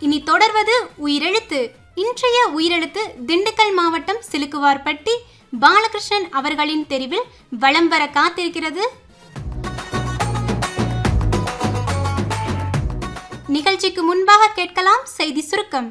இனி தொடர்வது உயிரெழுத்து இன்றைய உயிரெழுத்து திண்டுக்கல் மாவட்டம் சிலுக்குவார்பட்டி பாலகிருஷ்ணன் அவர்களின் தெரிவில் வலம் வர காத்திருக்கிறது நிகழ்ச்சிக்கு முன்பாக கேட்கலாம் செய்தி சுருக்கம்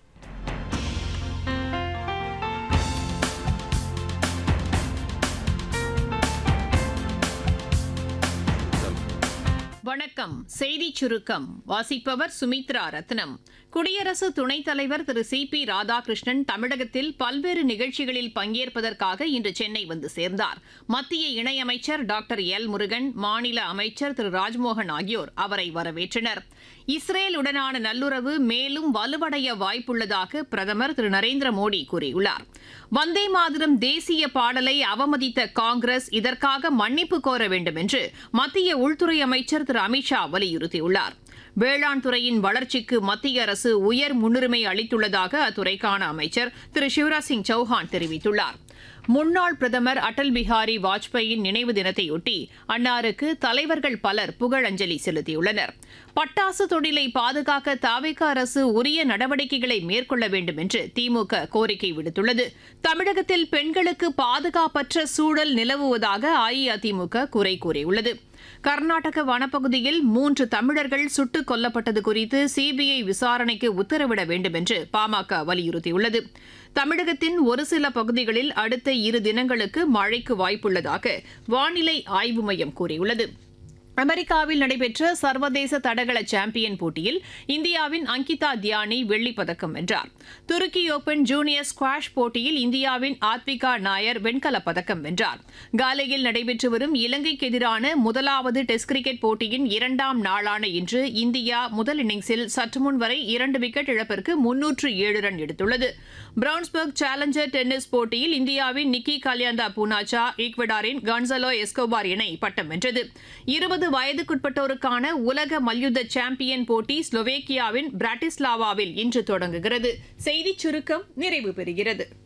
வணக்கம் செய்தி சுருக்கம் வாசிப்பவர் சுமித்ரா ரத்னம் குடியரசு துணைத் தலைவர் திரு சி பி ராதாகிருஷ்ணன் தமிழகத்தில் பல்வேறு நிகழ்ச்சிகளில் பங்கேற்பதற்காக இன்று சென்னை வந்து சேர்ந்தார் மத்திய இணையமைச்சர் டாக்டர் எல் முருகன் மாநில அமைச்சர் திரு ராஜ்மோகன் ஆகியோர் அவரை வரவேற்றனர் இஸ்ரேலுடனான நல்லுறவு மேலும் வலுவடைய வாய்ப்புள்ளதாக பிரதமர் திரு நரேந்திர மோடி கூறியுள்ளார் வந்தே மாதரம் தேசிய பாடலை அவமதித்த காங்கிரஸ் இதற்காக மன்னிப்பு கோர வேண்டும் என்று மத்திய உள்துறை அமைச்சர் திரு அமித்ஷா வலியுறுத்தியுள்ளார் வேளாண் துறையின் வளர்ச்சிக்கு மத்திய அரசு உயர் முன்னுரிமை அளித்துள்ளதாக அத்துறைக்கான அமைச்சர் திரு சிவராஜ் சிங் சௌஹான் தெரிவித்துள்ளார் முன்னாள் பிரதமர் அடல் பிஹாரி வாஜ்பாயின் நினைவு தினத்தையொட்டி அன்னாருக்கு தலைவர்கள் பலர் புகழஞ்சலி செலுத்தியுள்ளனர் பட்டாசு தொழிலை பாதுகாக்க தாவேக அரசு உரிய நடவடிக்கைகளை மேற்கொள்ள வேண்டும் என்று திமுக கோரிக்கை விடுத்துள்ளது தமிழகத்தில் பெண்களுக்கு பாதுகாப்பற்ற சூழல் நிலவுவதாக அஇஅதிமுக குறை கூறியுள்ளது கர்நாடக வனப்பகுதியில் மூன்று தமிழர்கள் சுட்டுக் கொல்லப்பட்டது குறித்து சிபிஐ விசாரணைக்கு உத்தரவிட வேண்டும் என்று பாமக வலியுறுத்தியுள்ளது தமிழகத்தின் ஒரு சில பகுதிகளில் அடுத்த இரு தினங்களுக்கு மழைக்கு வாய்ப்புள்ளதாக வானிலை ஆய்வு மையம் கூறியுள்ளது அமெரிக்காவில் நடைபெற்ற சர்வதேச தடகள சாம்பியன் போட்டியில் இந்தியாவின் அங்கிதா தியானி வெள்ளிப் பதக்கம் வென்றார் துருக்கி ஓபன் ஜூனியர் ஸ்குவாஷ் போட்டியில் இந்தியாவின் ஆத்விகா நாயர் வெண்கலப் பதக்கம் வென்றார் காலையில் நடைபெற்று வரும் இலங்கைக்கு எதிரான முதலாவது டெஸ்ட் கிரிக்கெட் போட்டியின் இரண்டாம் நாளான இன்று இந்தியா முதல் இன்னிங்ஸில் சற்றுமுன் வரை இரண்டு விக்கெட் இழப்பிற்கு முன்னூற்று ஏழு ரன் எடுத்துள்ளது பிரவுன்ஸ்பர்க் சேலஞ்சர் டென்னிஸ் போட்டியில் இந்தியாவின் நிக்கி கல்யாண்டா பூனாச்சா ஈக்வடாரின் கன்சலோ எஸ்கோபார் இணை பட்டம் வென்றது இருபது வயதுக்குட்பட்டோருக்கான உலக மல்யுத்த சாம்பியன் போட்டி ஸ்லோவேக்கியாவின் பிராட்டிஸ்லாவாவில் இன்று தொடங்குகிறது செய்திச் சுருக்கம் நிறைவு பெறுகிறது